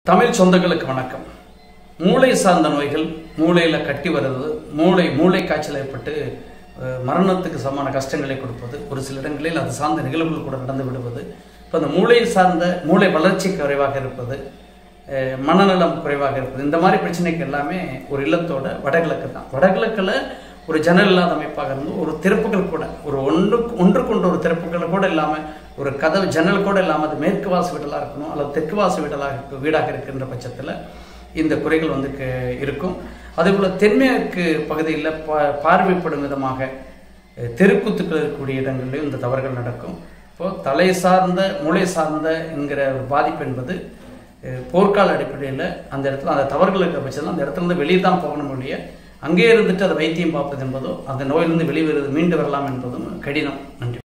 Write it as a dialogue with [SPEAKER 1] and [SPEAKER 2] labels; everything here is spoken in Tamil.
[SPEAKER 1] தமிழ் சொந்தங்களுக்கு வணக்கம் மூளை சார்ந்த நோய்கள் மூளையில் கட்டி வர்றது மூளை மூளை காய்ச்சல் ஏற்பட்டு அஹ், மரணத்துக்கு சமமான கஷ்டங்களை கொடுப்பது ஒரு சில இடங்களில் அது சார்ந்த நிகழ்வுகள் கூட நடந்து விடுவது இப்போ அந்த மூளை சார்ந்த மூளை வளர்ச்சி குறைவாக இருப்பது அஹ், மனநலம் குறைவாக இருப்பது இந்த மாதிரி பிரச்சனைக்கு எல்லாமே ஒரு இல்லத்தோட வடகிழக்கு தான் வடகிழக்கில் ஒரு ஜன்னல் இல்லாத அமைப்பாக இருந்து ஒரு திறப்புகள் கூட ஒரு ஒன்றுக்கு ஒன்றுக்கொண்டு ஒரு திறப்புகள் கூட இல்லாமல் ஒரு கதவு ஜன்னல் கூட இல்லாமல் அது மேற்கு வாசு வீடலாக இருக்கணும் அல்லது தெற்கு வாசு வீடலாக இருக்க- வீடாக இருக்கின்ற பட்சத்தில் இந்த குறைகள் வந்து க- இருக்கும் அதே போல் தென்மேற்கு பகுதியில் பா பார்வைப்படும் விதமாக அஹ், தெருக்கூத்துக்கள் இருக்கக்கூடிய இடங்களிலும் இந்த தவறுகள் நடக்கும் இப்போ தலை சார்ந்த மூளை சார்ந்த என்கிற ஒரு பாதிப்பு என்பது அஹ், போர்க்கால அடிப்படையில் அந்த இடத்துல அந்த தவறுகள் இருக்கிற பட்சத்தில் அந்த இடத்துல இருந்து வெளியே தான் போகணும் ஒழிய அங்கே இருந்துட்டு அதை வைத்தியம் பார்ப்பது என்பதோ அந்த நோயிலிருந்து வெளியே வருவது மீண்டு வரலாம் என்பதும் கடினம் நன்றி